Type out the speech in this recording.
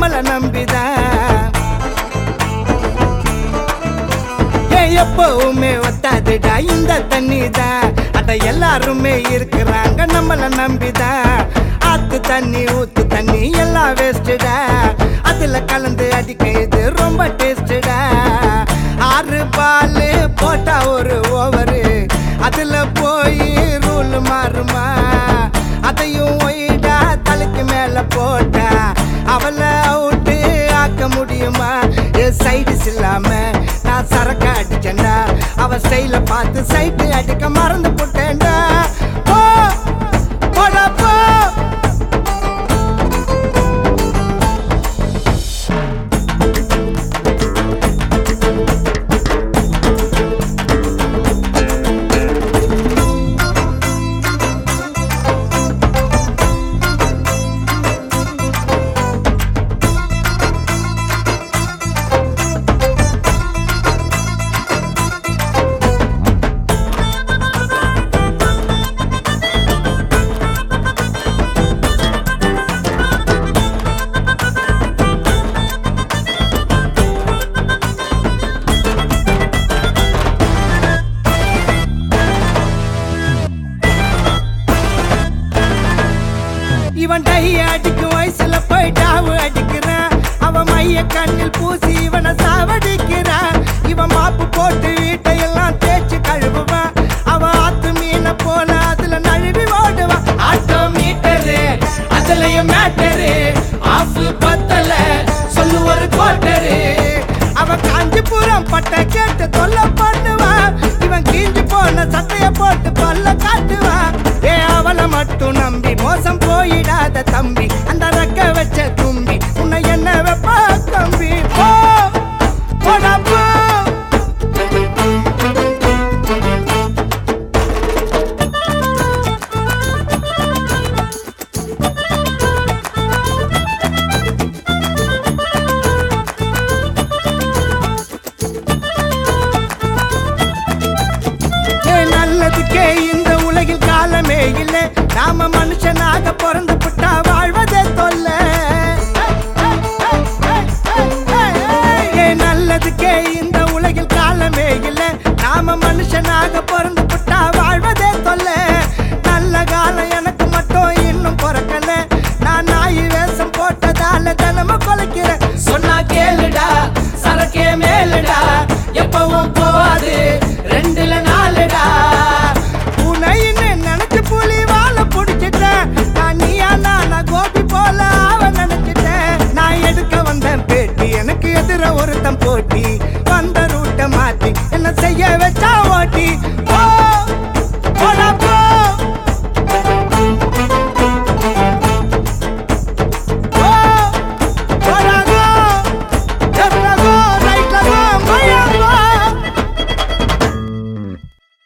நம்மள நம்பிதான் ஏன் எப்பவுமே வத்தாதுடா இந்த தண்ணி தான் அட எல்லாருமே இருக்கிறாங்க நம்மள நம்பிதான் ஆத்து தண்ணி ஊத்து தண்ணி எல்லாம் வேஸ்டுடா அதுல கலந்து அடிக்க இது ரொம்ப டேஸ்டுடா ஆறு பால் போட்டா ஒரு ஓவரு அதுல போய் ரூல் மாறுமா அதையும் ஒய்டா தலைக்கு மேல போட்டா அவளை அவுட்டு ஆக்க முடியுமா என் சைடுஸ் இல்லாம நான் சரக்கு அடிச்சேன்டா அவ ஸ்டைல பார்த்து சைட்டு அடிக்க மறந்து போட்டேன்டா போ போடா போ இவன் டை அடிக்கும் வயசுல போய் டாவு அடிக்கிறான் அவன் மைய கண்ணில் பூசி இவனை சாவடிக்கிறான் இவன் மாப்பு போட்டு வீட்டையெல்லாம் தேய்ச்சு கழுவுவான் அவன் ஆத்து மீனை போல அதுல நழுவி ஓடுவான் ஆட்டோ மீட்டரு அதுலயும் மேட்டரு ஆஃப் பத்தல சொல்லு ஒரு கோட்டரு அவன் காஞ்சிபுரம் பட்டை கேட்டு தொல்லை பண்ணுவான் இவன் கீஞ்சு போன சட்டைய போட்டு பல்ல காட்டுவான் ஏ அவளை மட்டும் நம்பி மோசம் போயிடாத தம்பி அந்த ரெக்க வச்ச தும்பி உன்னை என்ன வெப்பா தம்பி போ போடா போ ஏ நல்லதுக்கே இந்த உலகில் காலமே இல்லை நாம மனுஷனாக பிறந்து புட்டா வாழ்வதே தொல்ல ஏ நல்லதுக்கே இந்த உலகில் காலமே இல்லை நாம மனுஷனாக பிறந்து புட்டா வாழ்வதே தொல்ல நல்ல காலம் எனக்கு மட்டும் இன்னும் பிறக்கல நான் நாய் வேஷம் போட்டதால தினமும் கொலைக்கிறேன் சொன்னா கேளுடா சரக்கே மேலுடா எப்பவும் போவாது ரெண்டுல நாலுடா உனைன்னு நினைச்சு புலி வாழ புடிச்சிட்டேன் நான் நீயா நான் கோபி போல அவ நினைச்சிட்டேன் நான் எடுக்க வந்தேன் பேட்டி எனக்கு எதிர ஒருத்தன் போட்டி வந்த ரூட்டை மாத்தி என்ன செய்ய வச்சா ஓட்டி